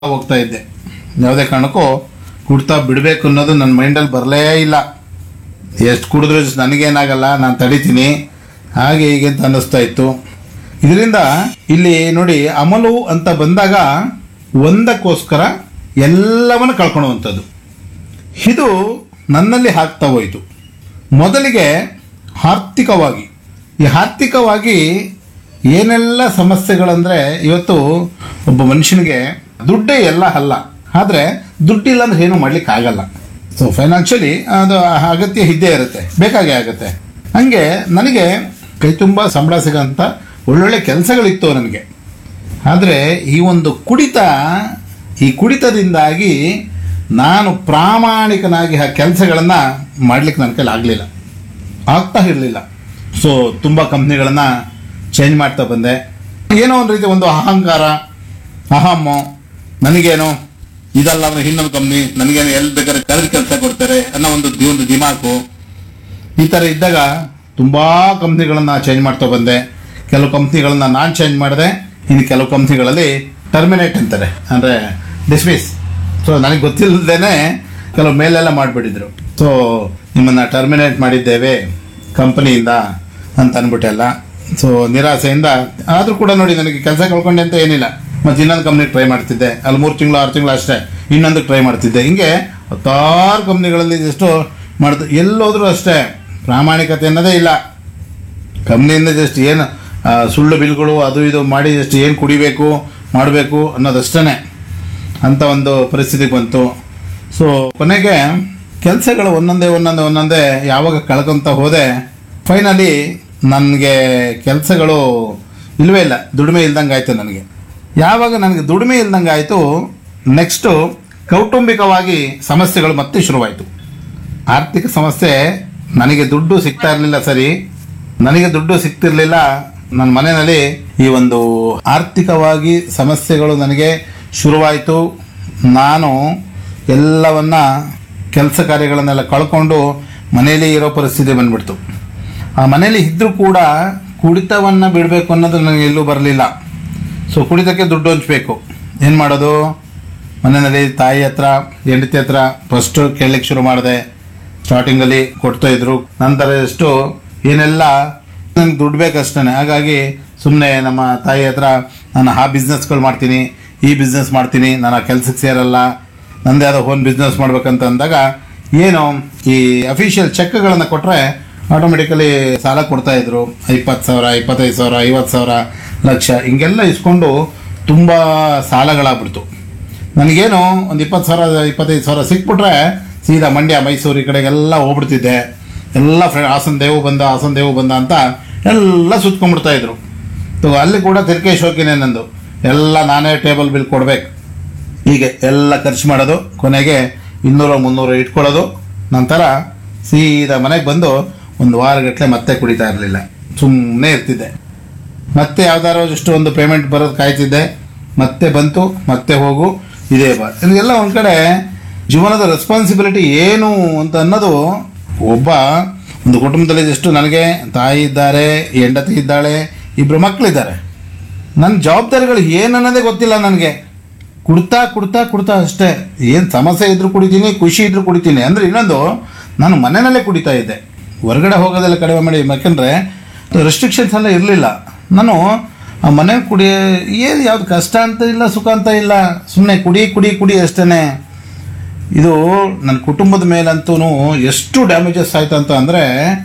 ಹೋಗ್ತಾ ಇದ್ದೆ ಯಾವುದೇ ಕಾರಣಕ್ಕೂ ಕುಡ್ತಾ ಬಿಡಬೇಕು ಅನ್ನೋದು ನನ್ನ ಮೈಂಡಲ್ಲಿ ಬರಲೇ ಇಲ್ಲ ಎಷ್ಟು ಕುಡಿದ್ರು ನನಗೇನಾಗಲ್ಲ ನಾನು ತಡಿತೀನಿ ಹಾಗೆ ಹೀಗೆ ಅಂತ ಅನ್ನಿಸ್ತಾ ಇತ್ತು ಇದರಿಂದ ಇಲ್ಲಿ ನೋಡಿ ಅಮಲು ಅಂತ ಬಂದಾಗ ಒಂದಕ್ಕೋಸ್ಕರ ಎಲ್ಲವನ್ನು ಕಳ್ಕೊಳ್ಳುವಂಥದ್ದು ಇದು ನನ್ನಲ್ಲಿ ಹಾಕ್ತಾ ಹೋಯಿತು ಮೊದಲಿಗೆ ಆರ್ಥಿಕವಾಗಿ ಈ ಆರ್ಥಿಕವಾಗಿ ಏನೆಲ್ಲ ಸಮಸ್ಯೆಗಳಂದರೆ ಇವತ್ತು ಒಬ್ಬ ಮನುಷ್ಯನಿಗೆ ದುಡ್ಡೇ ಎಲ್ಲ ಅಲ್ಲ ಆದರೆ ದುಡ್ಡಿಲ್ಲ ಅಂದ್ರೆ ಏನೂ ಮಾಡ್ಲಿಕ್ಕೆ ಆಗಲ್ಲ ಸೊ ಫೈನಾನ್ಷಿಯಲಿ ಅದು ಅಗತ್ಯ ಇದ್ದೇ ಇರುತ್ತೆ ಬೇಕಾಗೇ ಆಗುತ್ತೆ ಹಾಗೆ ನನಗೆ ಕೈ ತುಂಬ ಸಂಬಳ ಸಿಗೋಂಥ ಒಳ್ಳೊಳ್ಳೆ ಕೆಲಸಗಳಿತ್ತು ನನಗೆ ಆದರೆ ಈ ಒಂದು ಕುಡಿತ ಈ ಕುಡಿತದಿಂದಾಗಿ ನಾನು ಪ್ರಾಮಾಣಿಕನಾಗಿ ಆ ಕೆಲಸಗಳನ್ನು ಮಾಡಲಿಕ್ಕೆ ನನ್ನ ಕೈಲಿ ಆಗಲಿಲ್ಲ ಆಗ್ತಾ ಇರಲಿಲ್ಲ ಸೊ ತುಂಬ ಕಂಪ್ನಿಗಳನ್ನು ಚೇಂಜ್ ಮಾಡ್ತಾ ಬಂದೆ ಏನೋ ಒಂದು ರೀತಿ ಒಂದು ಅಹಂಕಾರ ಅಹಮ್ಮು ನನಗೇನು ಇದಲ್ಲ ಅಂದ್ರೆ ಇನ್ನೊಂದು ಕಂಪ್ನಿ ನನಗೇನು ಎಲ್ಲಿ ಬೇಕಾದ್ರೆ ಕರೆದು ಕೆಲಸ ಕೊಡ್ತಾರೆ ಅನ್ನೋ ಒಂದು ದಿ- ಒಂದು ದಿಮಾಕು ಈ ಥರ ಇದ್ದಾಗ ತುಂಬ ಕಂಪ್ನಿಗಳನ್ನು ಚೇಂಜ್ ಮಾಡ್ತಾ ಬಂದೆ ಕೆಲವು ಕಂಪ್ನಿಗಳನ್ನ ನಾನು ಚೇಂಜ್ ಮಾಡಿದೆ ಇನ್ನು ಕೆಲವು ಕಂಪ್ನಿಗಳಲ್ಲಿ ಟರ್ಮಿನೇಟ್ ಅಂತಾರೆ ಅಂದರೆ ಡಿಸ್ಮಿಸ್ ಸೊ ನನಗೆ ಗೊತ್ತಿಲ್ಲದೇನೆ ಕೆಲವು ಮೇಲೆಲ್ಲ ಮಾಡಿಬಿಟ್ಟಿದ್ರು ಸೊ ನಿಮ್ಮನ್ನು ಟರ್ಮಿನೇಟ್ ಮಾಡಿದ್ದೇವೆ ಕಂಪನಿಯಿಂದ ಅಂತ ಅಂದ್ಬಿಟ್ಟೆಲ್ಲ ಸೊ ನಿರಾಸೆಯಿಂದ ಆದರೂ ಕೂಡ ನೋಡಿ ನನಗೆ ಕೆಲಸ ಕಳ್ಕೊಂಡೆ ಅಂತ ಏನಿಲ್ಲ ಮತ್ತು ಇನ್ನೊಂದು ಕಂಪ್ನಿಗೆ ಟ್ರೈ ಮಾಡ್ತಿದ್ದೆ ಅಲ್ಲಿ ಮೂರು ತಿಂಗಳು ಆರು ತಿಂಗಳು ಅಷ್ಟೇ ಇನ್ನೊಂದಕ್ಕೆ ಟ್ರೈ ಮಾಡ್ತಿದ್ದೆ ಹಿಂಗೆ ಹತ್ತಾರು ಕಂಪ್ನಿಗಳಲ್ಲಿ ಎಷ್ಟು ಮಾಡ್ದು ಎಲ್ಲೋದ್ರೂ ಅಷ್ಟೇ ಪ್ರಾಮಾಣಿಕತೆ ಅನ್ನೋದೇ ಇಲ್ಲ ಕಂಪ್ನಿಯಿಂದ ಜಸ್ಟ್ ಏನು ಆ, ಸುಳ್ಳು ಬಿಲ್ಗಳು ಅದು ಇದು ಮಾಡಿ ಜಸ್ಟ್ ಏನು ಕುಡಿಬೇಕು ಮಾಡಬೇಕು ಅನ್ನೋದಷ್ಟೇ ಅಂತ ಒಂದು ಪರಿಸ್ಥಿತಿಗೆ ಬಂತು ಸೊ ಕೊನೆಗೆ ಕೆಲಸಗಳು ಒಂದೊಂದೇ ಒಂದೊಂದೇ ಒಂದೊಂದೇ ಯಾವಾಗ ಕಳ್ಕೊಂತ ಹೋದೆ ಫೈನಲಿ ನನಗೆ ಕೆಲಸಗಳು ಇಲ್ಲವೇ ಇಲ್ಲ ದುಡಿಮೆ ಇಲ್ದಂಗೆ ಆಯಿತು ನನಗೆ ಯಾವಾಗ ನನಗೆ ದುಡಿಮೆ ಇಲ್ದಂಗೆ ಆಯಿತು ನೆಕ್ಸ್ಟು ಕೌಟುಂಬಿಕವಾಗಿ ಸಮಸ್ಯೆಗಳು ಮತ್ತೆ ಶುರುವಾಯಿತು ಆರ್ಥಿಕ ಸಮಸ್ಯೆ ನನಗೆ ದುಡ್ಡು ಸಿಗ್ತಾ ಇರಲಿಲ್ಲ ಸರಿ ನನಗೆ ದುಡ್ಡು ಸಿಗ್ತಿರ್ಲಿಲ್ಲ ನನ್ನ ಮನೆಯಲ್ಲಿ ಈ ಒಂದು ಆರ್ಥಿಕವಾಗಿ ಸಮಸ್ಯೆಗಳು ನನಗೆ ಶುರುವಾಯಿತು ನಾನು ಎಲ್ಲವನ್ನ ಕೆಲಸ ಕಾರ್ಯಗಳನ್ನೆಲ್ಲ ಕಳ್ಕೊಂಡು ಮನೆಯಲ್ಲಿ ಇರೋ ಪರಿಸ್ಥಿತಿ ಬಂದ್ಬಿಡ್ತು ಆ ಮನೆಯಲ್ಲಿ ಇದ್ದರೂ ಕೂಡ ಕುಡಿತವನ್ನು ಬಿಡಬೇಕು ಅನ್ನೋದು ನನಗೆ ಎಲ್ಲೂ ಬರಲಿಲ್ಲ ಸೊ ಕುಡಿತಕ್ಕೆ ದುಡ್ಡು ಹಂಚಬೇಕು ಏನು ಮಾಡೋದು ಮನೆಯಲ್ಲಿ ತಾಯಿ ಹತ್ರ ಹೆಂಡತಿ ಹತ್ರ ಫಸ್ಟು ಕೇಳಲಿಕ್ಕೆ ಶುರು ಮಾಡಿದೆ ಸ್ಟಾರ್ಟಿಂಗಲ್ಲಿ ಕೊಡ್ತಾ ಇದ್ರು ನಂತರ ಎಷ್ಟು ಏನೆಲ್ಲ ನನಗೆ ದುಡ್ಡು ಬೇಕಷ್ಟೇ ಹಾಗಾಗಿ ಸುಮ್ಮನೆ ನಮ್ಮ ತಾಯಿ ಹತ್ರ ನಾನು ಆ ಬಿಸ್ನೆಸ್ಗಳು ಮಾಡ್ತೀನಿ ಈ ಬಿಸ್ನೆಸ್ ಮಾಡ್ತೀನಿ ನಾನು ಆ ಕೆಲಸಕ್ಕೆ ಸೇರಲ್ಲ ನಂದೇ ಆದ ಓನ್ ಬಿಸ್ನೆಸ್ ಮಾಡ್ಬೇಕಂತ ಅಂದಾಗ ಏನು ಈ ಅಫಿಷಿಯಲ್ ಚೆಕ್ಗಳನ್ನು ಕೊಟ್ಟರೆ ಆಟೋಮೆಟಿಕಲಿ ಸಾಲ ಕೊಡ್ತಾ ಇದ್ರು ಇಪ್ಪತ್ತು ಸಾವಿರ ಇಪ್ಪತ್ತೈದು ಸಾವಿರ ಐವತ್ತು ಸಾವಿರ ಲಕ್ಷ ಹಿಂಗೆಲ್ಲ ಇಸ್ಕೊಂಡು ತುಂಬ ಸಾಲಗಳಾಗ್ಬಿಡ್ತು ನನಗೇನು ಒಂದು ಇಪ್ಪತ್ತು ಸಾವಿರ ಇಪ್ಪತ್ತೈದು ಸಾವಿರ ಸಿಕ್ಬಿಟ್ರೆ ಸೀದಾ ಮಂಡ್ಯ ಮೈಸೂರು ಈ ಕಡೆಗೆಲ್ಲ ಹೋಗ್ಬಿಡ್ತಿದ್ದೆ ಎಲ್ಲ ಫ್ರೆಂಡ್ ಹಾಸನ ದೇವು ಬಂದ ಹಾಸನ ದೇವು ಬಂದ ಅಂತ ಎಲ್ಲ ಸುತ್ಕೊಂಡ್ಬಿಡ್ತಾ ಇದ್ರು ಸೊ ಅಲ್ಲಿ ಕೂಡ ತಿರ್ಕೆ ಶೋಕಿನೇ ನಂದು ಎಲ್ಲ ನಾನೇ ಟೇಬಲ್ ಬಿಲ್ ಕೊಡ್ಬೇಕು ಹೀಗೆ ಎಲ್ಲ ಖರ್ಚು ಮಾಡೋದು ಕೊನೆಗೆ ಇನ್ನೂರು ಮುನ್ನೂರು ಇಟ್ಕೊಳ್ಳೋದು ನಂತರ ಸೀದಾ ಮನೆಗೆ ಬಂದು ಒಂದು ವಾರಗಟ್ಟಲೆ ಮತ್ತೆ ಕುಡಿತಾ ಇರಲಿಲ್ಲ ಸುಮ್ಮನೆ ಇರ್ತಿದ್ದೆ ಮತ್ತೆ ಯಾವ್ದಾರೋ ಇಷ್ಟು ಒಂದು ಪೇಮೆಂಟ್ ಬರೋದು ಕಾಯ್ತಿದ್ದೆ ಮತ್ತೆ ಬಂತು ಮತ್ತೆ ಹೋಗು ಇದೇ ಬಾ ಇದೆಲ್ಲ ಒಂದು ಕಡೆ ಜೀವನದ ರೆಸ್ಪಾನ್ಸಿಬಿಲಿಟಿ ಏನು ಅಂತ ಅನ್ನೋದು ಒಬ್ಬ ಒಂದು ಕುಟುಂಬದಲ್ಲಿ ಎಷ್ಟು ನನಗೆ ತಾಯಿ ಇದ್ದಾರೆ ಹೆಂಡತಿ ಇದ್ದಾಳೆ ಇಬ್ಬರು ಮಕ್ಕಳಿದ್ದಾರೆ ನನ್ನ ಜವಾಬ್ದಾರಿಗಳು ಏನು ಅನ್ನೋದೇ ಗೊತ್ತಿಲ್ಲ ನನಗೆ ಕುಡ್ತಾ ಕುಡ್ತಾ ಕುಡ್ತಾ ಅಷ್ಟೇ ಏನು ಸಮಸ್ಯೆ ಇದ್ರೂ ಕುಡಿತೀನಿ ಖುಷಿ ಇದ್ರೂ ಕುಡಿತೀನಿ ಅಂದರೆ ಇನ್ನೊಂದು ನಾನು ಮನೆಯಲ್ಲೇ ಕುಡಿತಾ ಇದ್ದೆ ಹೊರಗಡೆ ಹೋಗೋದೆಲ್ಲ ಕಡಿಮೆ ಮಾಡಿ ಯಾಕೆಂದರೆ ರೆಸ್ಟ್ರಿಕ್ಷನ್ಸ್ ಎಲ್ಲ ಇರಲಿಲ್ಲ ನಾನು ಆ ಮನೆ ಕುಡಿ ಏನು ಯಾವ್ದು ಕಷ್ಟ ಅಂತ ಇಲ್ಲ ಸುಖ ಅಂತ ಇಲ್ಲ ಸುಮ್ಮನೆ ಕುಡಿ ಕುಡಿ ಕುಡಿ ಅಷ್ಟೇ ಇದು ನನ್ನ ಕುಟುಂಬದ ಮೇಲಂತೂ ಎಷ್ಟು ಡ್ಯಾಮೇಜಸ್ ಆಯ್ತು ಅಂತ ಅಂದರೆ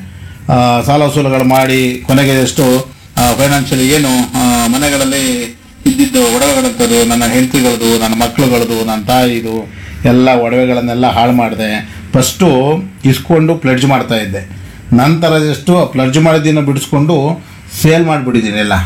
ಸಾಲ ವಸೂಲುಗಳು ಮಾಡಿ ಕೊನೆಗೆ ಎಷ್ಟು ಫೈನಾನ್ಷಿಯಲಿ ಏನು ಆ, ಮನೆಗಳಲ್ಲಿ ಇದ್ದಿದ್ದು ಒಡವೆಗಳಂಥದ್ದು ನನ್ನ ಹೆಂಡತಿಗಳದು ನನ್ನ ಮಕ್ಕಳುಗಳದು ನನ್ನ ತಾಯಿದು ಎಲ್ಲ ಒಡವೆಗಳನ್ನೆಲ್ಲ ಹಾಳು ಮಾಡಿದೆ ಫಸ್ಟು ಇಸ್ಕೊಂಡು ಪ್ಲೆಡ್ಜ್ ಮಾಡ್ತಾ ಇದ್ದೆ ನಂತರ ಎಷ್ಟು ಪ್ಲೆಡ್ಜ್ ಮಾಡಿದ್ದನ್ನು ಬಿಡಿಸ್ಕೊಂಡು ಸೇಲ್ ಮಾಡಿಬಿಟ್ಟಿದ್ದೀನಿ ಎಲ್ಲ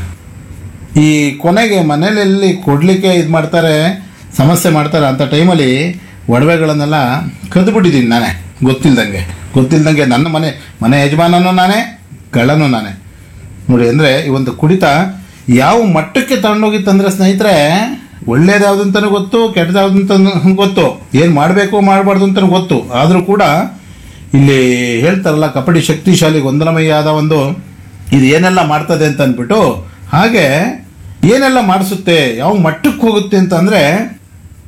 ಈ ಕೊನೆಗೆ ಮನೇಲಿ ಕೊಡಲಿಕ್ಕೆ ಇದು ಮಾಡ್ತಾರೆ ಸಮಸ್ಯೆ ಮಾಡ್ತಾರೆ ಅಂಥ ಟೈಮಲ್ಲಿ ಒಡವೆಗಳನ್ನೆಲ್ಲ ಕದ್ದುಬಿಟ್ಟಿದ್ದೀನಿ ನಾನೇ ಗೊತ್ತಿಲ್ದಂಗೆ ಗೊತ್ತಿಲ್ದಂಗೆ ನನ್ನ ಮನೆ ಮನೆ ಯಜಮಾನನೂ ನಾನೇ ಕಳ್ಳನೂ ನಾನೇ ನೋಡಿ ಅಂದರೆ ಈ ಒಂದು ಕುಡಿತ ಯಾವ ಮಟ್ಟಕ್ಕೆ ತಗೊಂಡೋಗಿತ್ತಂದ್ರೆ ಸ್ನೇಹಿತರೆ ಒಳ್ಳೇದು ಯಾವ್ದು ಅಂತಲೂ ಗೊತ್ತು ಕೆಟ್ಟದ್ದು ಯಾವ್ದು ಅಂತ ಗೊತ್ತು ಏನು ಮಾಡಬೇಕು ಮಾಡಬಾರ್ದು ಅಂತಲೂ ಗೊತ್ತು ಆದರೂ ಕೂಡ ಇಲ್ಲಿ ಹೇಳ್ತಾರಲ್ಲ ಕಬಡ್ಡಿ ಶಕ್ತಿಶಾಲಿ ಗೊಂದಲಮಯ್ಯಾದ ಒಂದು ಇದು ಏನೆಲ್ಲ ಮಾಡ್ತದೆ ಅಂತ ಅಂದ್ಬಿಟ್ಟು ಹಾಗೆ ಏನೆಲ್ಲ ಮಾಡಿಸುತ್ತೆ ಯಾವ ಮಟ್ಟಕ್ಕೆ ಹೋಗುತ್ತೆ ಅಂತಂದರೆ